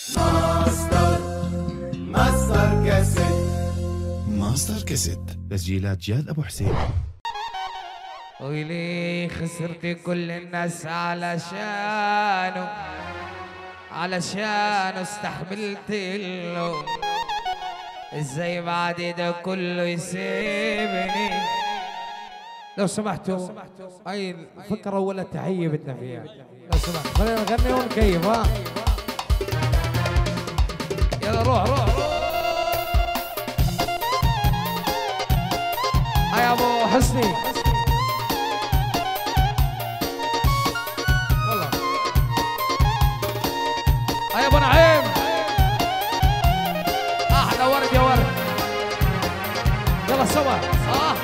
ماستر ماستر كاسيت ماستر كاسيت تسجيلات جاد ابو حسين ويلي خسرت كل الناس علشانه علشان استحملت له ازاي بعد ده كله يسيبني لو سمحتوا هاي الفكرة ولا تحية بدنا فيها لو سمحت خلينا نغني ونكيف ها يلا روح روح روح هاي ابو حسني والله هاي ابو نعيم احلى ورد يا ورد يلا سوا اه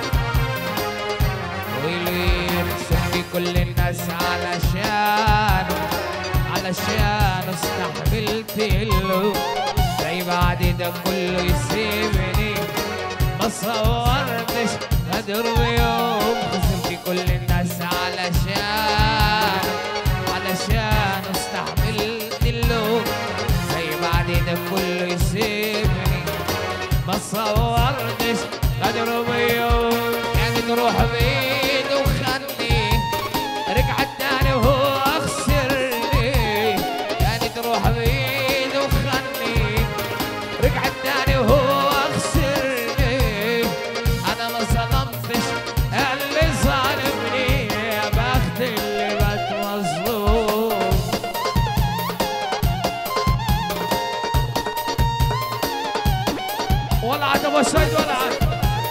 ويلي خسرت كل الناس علشانه علشان استحملت له زي بعد ده كله يسيبني ما صورتش غدر بيوم خسرت كل الناس علشان علشان استحملت له زي بعد ده كله يسيبني ما صورتش غدر بيوم يعني تروح بيد وخلني رجعت تاني وهو اخسرني يعني تروح بيد وخلني رجعت تاني وهو اخسرني انا ما ظلمتش اللي ظالمني يا بخت اللي بات مظلوم ولا عاد ابو سيد ولا عاد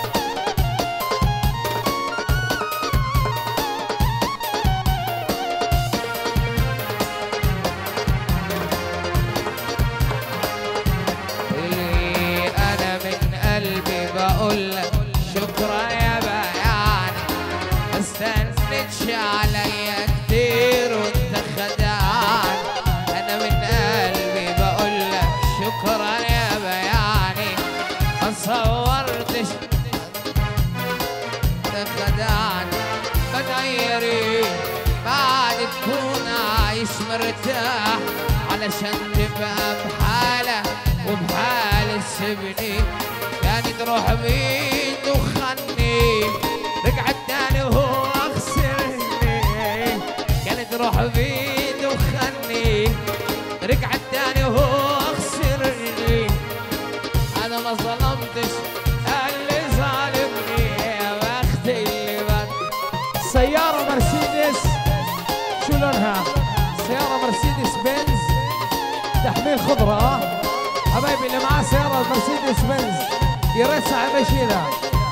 اللي انا من قلبي بقول لك شكرا يا بيان ما استنتش عليا كتير وانت خدعان انا من قلبي بقول لك شكرا يا بياني ما صورتش انت خدعان بتغيري بعد تكون عايش مرتاح علشان تبقى بحالة وبحال سبني يعني تروح بيد وخني رجعت تاني وهو خسرني يعني تروح بيد وخني رجعت تاني وهو خسرني انا ما ظلمتش اللي ظالمني يا بخت اللي بات سيارة مرسيدس شو لونها؟ سيارة مرسيدس بنز تحميل خضرة ها؟ حبايبي اللي معاه سيارة مرسيدس بنز يا ريت صاحب يشيلها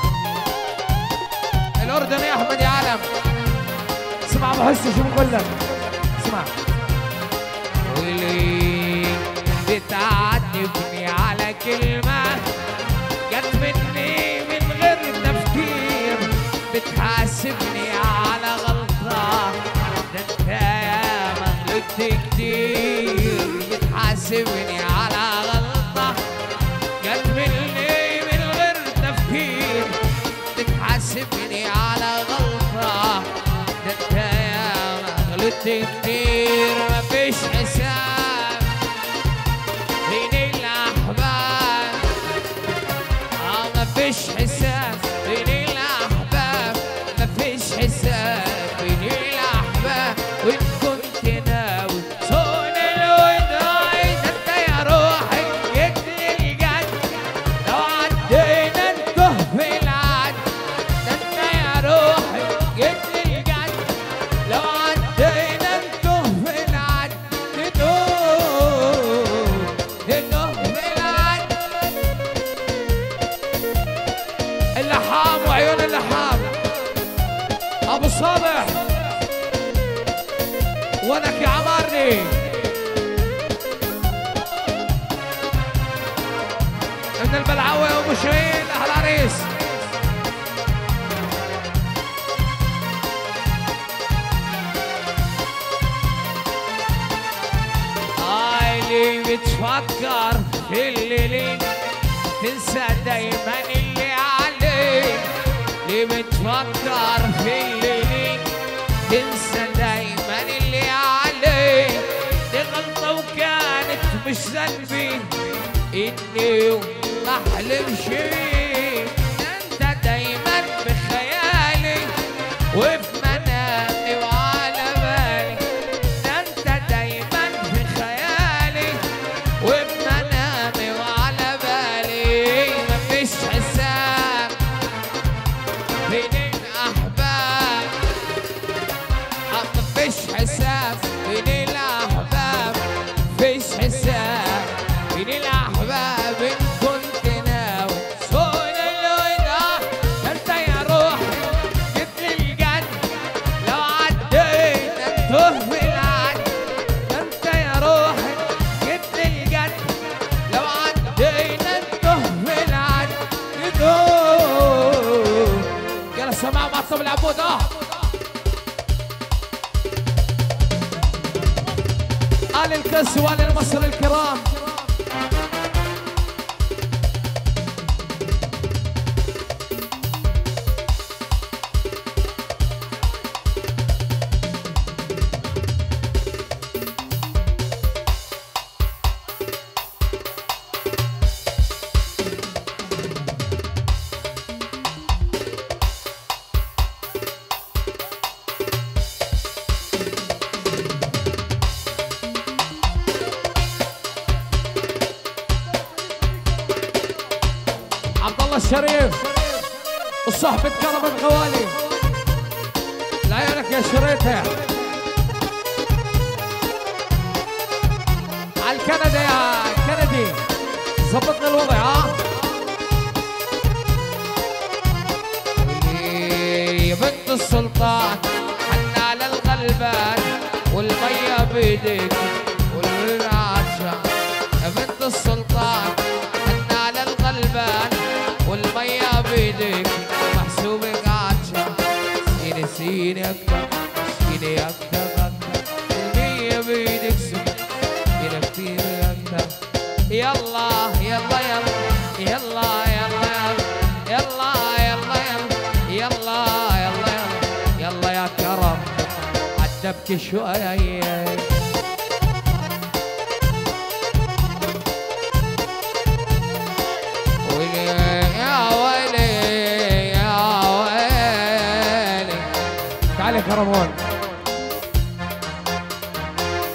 الاردن يا احمد يا علم اسمع ابو حسي شو بقول لك اسمع ولي بتعاتبني على كلمة جت مني من غير تفكير بتحاسبني على غلطة ده انت يا ما غلطت كتير بتحاسبني على غلطة جت مني من غير تفكير بتحاسبني على غلطة ده انت يا ما غلطت كتير مفيش حساب بين الأحباب اه مفيش حساب بين الأحباب مفيش حساب بين الأحباب وإن كنت ناوي صون الوداع ده انت يا روحي جيت للجد لو عدينا نتوه في العد ده انت يا روحي جيت للجد لو عدينا نتوه في العد نتوه نتوه في العد اللحام وعيون اللحام ابو صابح ونك يا عمارني ابن البلعوي وابو شهيد اهل عريس هاي اللي بتفكر في اللي ليك تنسى دايما اللي عليك اللي بتفكر في اللي ليك تنسى دايما اللي عليك دي غلطة وكانت مش ذنبي اني ما احلمش انت دايما بخيالي وفي منامي وعلى بالي انت دايما بخيالي وفي منامي وعلى بالي مفيش حساب بين الاحباب مفيش حساب بين الاحباب مفيش حساب بين الاحباب ان كنت ناوي سون الوداع انت يا روحي جبت لي الجد لو عديت انتهى في العد انت يا روحي جبت لي الجد لو عدينا انتهى في العد يدوم يلا سماع معصب العبود اه آل الكس وآل المصر الكرام عبد الله الشريف وصحبة كرم الغوالي لعيونك يا شريطة على الكندي يا كندي ظبطنا الوضع ها يا بنت السلطان حنا على الغلبان والمية بيدك والعطشان يا بنت السلطان حنا على الغلبان والمية بيدك محسوبك عطشان سيني سيني اكتر سيني اكتر اكتر المية بيدك سيني كتير اكتر يلا يلا يلا يلا يلا يلا يلا يلا يلا يلا يلا يلا يا كرم عتبكي شوية ويلي يا ويلي يا ويلي تعال يا كرمون